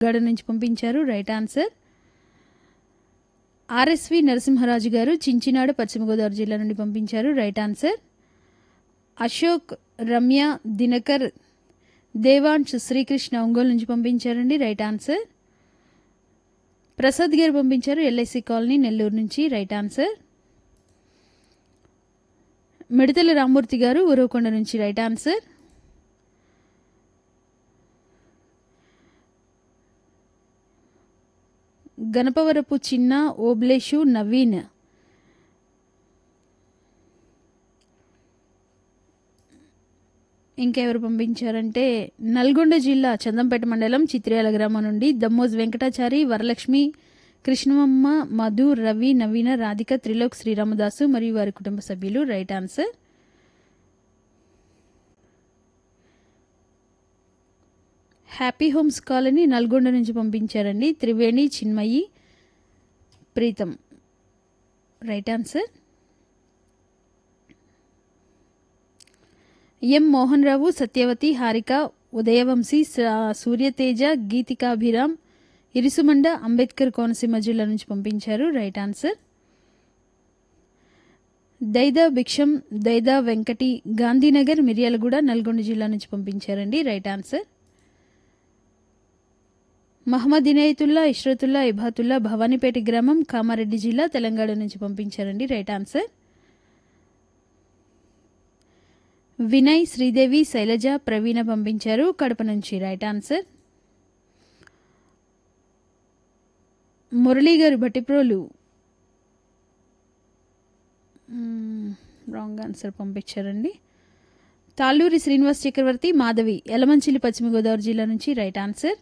గడ నుంచి పంపించారు రైట్ ఆన్సర్ ఆర్ఎస్వి నరసింహరాజు గారు చించినాడు పశ్చిమ గోదావరి జిల్లా నుండి పంపించారు రైట్ ఆన్సర్ అశోక్ రమ్య దినకర్ దేవాంశ్ శ్రీకృష్ణ ఒంగోలు నుంచి పంపించారండి రైట్ ఆన్సర్ ప్రసాద్ గారు పంపించారు ఎల్ఐసి కాలనీ నెల్లూరు నుంచి రైట్ ఆన్సర్ మిడతల రామ్మూర్తి గారు ఉరవకొండ నుంచి రైట్ ఆన్సర్ గణపవరపు చిన్న ఓబ్లేషు నవీన్ ఇంకెవరు పంపించారంటే నల్గొండ జిల్లా చందంపేట మండలం చిత్ర్యాల గ్రామం నుండి దమ్మోజ్ వెంకటాచారి వరలక్ష్మి కృష్ణమమ్మ మధు రవి నవీన రాధిక త్రిలోక్ శ్రీరామదాసు మరియు వారి కుటుంబ సభ్యులు right answer happy homes colony Nalgonda నుంచి పంపించారండి Triveni Chinmayi Preetham right answer M Mohan Rao Satyavathi Harika Udayavamsi స- సూర్యతేజ గీతికాభిరామ్ ఇరుసుమండ అంబేద్కర్ కోనసీమ జిల్లా నుంచి పంపించారు రైట్ ఆన్సర్ దైదా భిక్షం దైదా వెంకటి గాంధీనగర్ మిర్యాలగూడ నల్గొండ జిల్లా నుంచి పంపించారండి రైట్ ఆన్సర్ మహమ్మద్ ఇనాయతుల్లా ఇష్రతుల్లా ఇబాతుల్లా భవానీపేట గ్రామం కామారెడ్డి జిల్లా తెలంగాణ నుంచి పంపించారండి రైట్ ఆన్సర్ వినయ్ శ్రీదేవి శైలజ ప్రవీణ పంపించారు కడప నుంచి రైట్ ఆన్సర్ మురళీ గారు భట్టిప్రోలు రాంగ్ ఆన్సర్ పంపించారండి తాళ్ళూరి శ్రీనివాస్ చక్రవర్తి మాధవి ఎలమంచిలి పశ్చిమ గోదావరి జిల్లా నుంచి రైట్ ఆన్సర్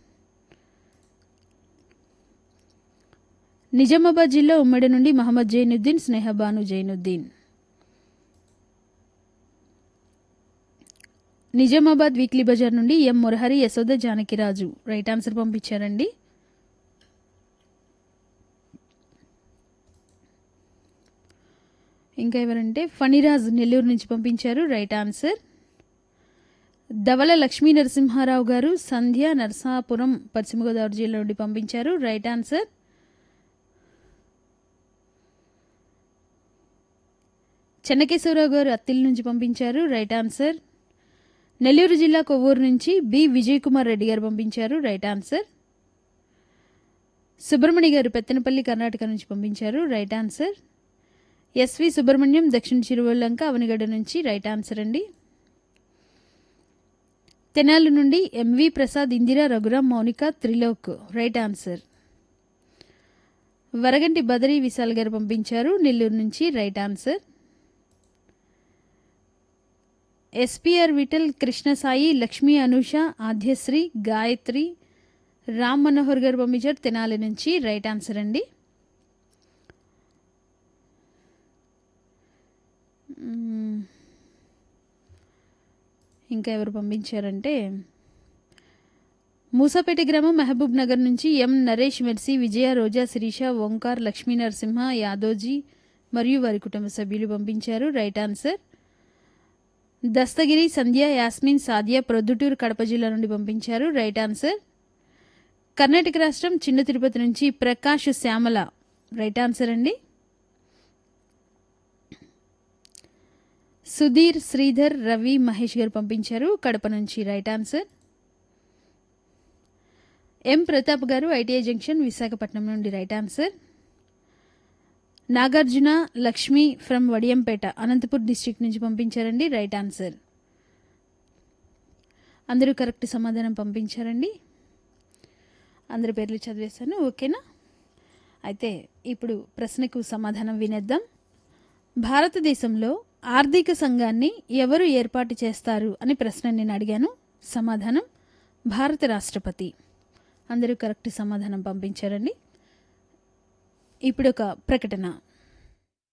నిజామాబాద్ జిల్లా ఉమ్మడి నుండి మహమ్మద్ జైనుద్దీన్ స్నేహబాను జైనుద్దీన్ నిజామాబాద్ వీక్లీ బజార్ నుండి M Murahari Yashoda Janakiraju right answer పంపించారండి ఇంకా ఎవరంటే ఫణిరాజ్ నెల్లూరు నుంచి పంపించారు రైట్ ఆన్సర్ ధవల లక్ష్మీ నరసింహారావు గారు సంధ్య నరసాపురం పశ్చిమ గోదావరి జిల్లా నుండి పంపించారు రైట్ ఆన్సర్ చెన్నకేశ్వరరావు గారు అత్తిల్ నుంచి పంపించారు రైట్ ఆన్సర్ నెల్లూరు జిల్లా కొవ్వూరు నుంచి బి విజయ్ కుమార్ రెడ్డి గారు పంపించారు రైట్ ఆన్సర్ సుబ్రహ్మణ్య గారు పెత్తనపల్లి కర్ణాటక నుంచి పంపించారు రైట్ ఆన్సర్ ఎస్వి సుబ్రహ్మణ్యం దక్షిణ చిరువల్లంక అవనిగడ్డ నుంచి రైట్ ఆన్సర్ అండి తెనాలి నుండి MV Prasad Indira Raghuram Mounika Trilok right answer Varaganti Badari Vishal గారు పంపించారు నెల్లూరు నుంచి right answer SPR Vittal Krishnasai Lakshmi Anusha Aadyasri Gayatri Ram Manohar గారు పంపించారు తెనాలి నుంచి రైట్ ఆన్సర్ అండి మ్మ్. ఇంకా ఎవరు పంపించారంటే మూసాపేట గ్రామం మహబూబ్ నగర్ నుంచి ఎం నరేష్ మెర్సీ విజయ రోజా శిరీష ఓంకార్ లక్ష్మీ నరసింహ యాదోజీ మరియు వారి కుటుంబ సభ్యులు పంపించారు రైట్ ఆన్సర్ దస్తగిరి సంధ్య యాస్మిన్ సాదియా ప్రొద్దుటూరు కడప జిల్లా నుండి పంపించారు రైట్ ఆన్సర్ కర్ణాటక రాష్ట్రం చిన్న తిరుపతి నుంచి ప్రకాష్ శ్యామల రైట్ ఆన్సర్ అండి సుధీర్ శ్రీధర్ రవి మహేష్ గారు పంపించారు కడప నుంచి రైట్ ఆన్సర్ ఎం ప్రతాప్ గారు ఐటీఐ జంక్షన్ విశాఖపట్నం నుండి right answer Nagarjuna Lakshmi from Vadiyampeta Anantapur district నుంచి పంపించారండి రైట్ ఆన్సర్ అందరూ కరెక్ట్ సమాధానం పంపించారండి అందరి పేర్లు చదివేశాను ఓకేనా అయితే ఇప్పుడు ప్రశ్నకు సమాధానం వినేద్దాం భారతదేశంలో ఆర్థిక సంఘాన్ని ఎవరు ఏర్పాటు చేస్తారు అని ప్రశ్న నేను అడిగాను సమాధానం భారత రాష్ట్రపతి అందరూ కరెక్ట్ సమాధానం పంపించారండి ఇప్పుడు ఒక ప్రకటన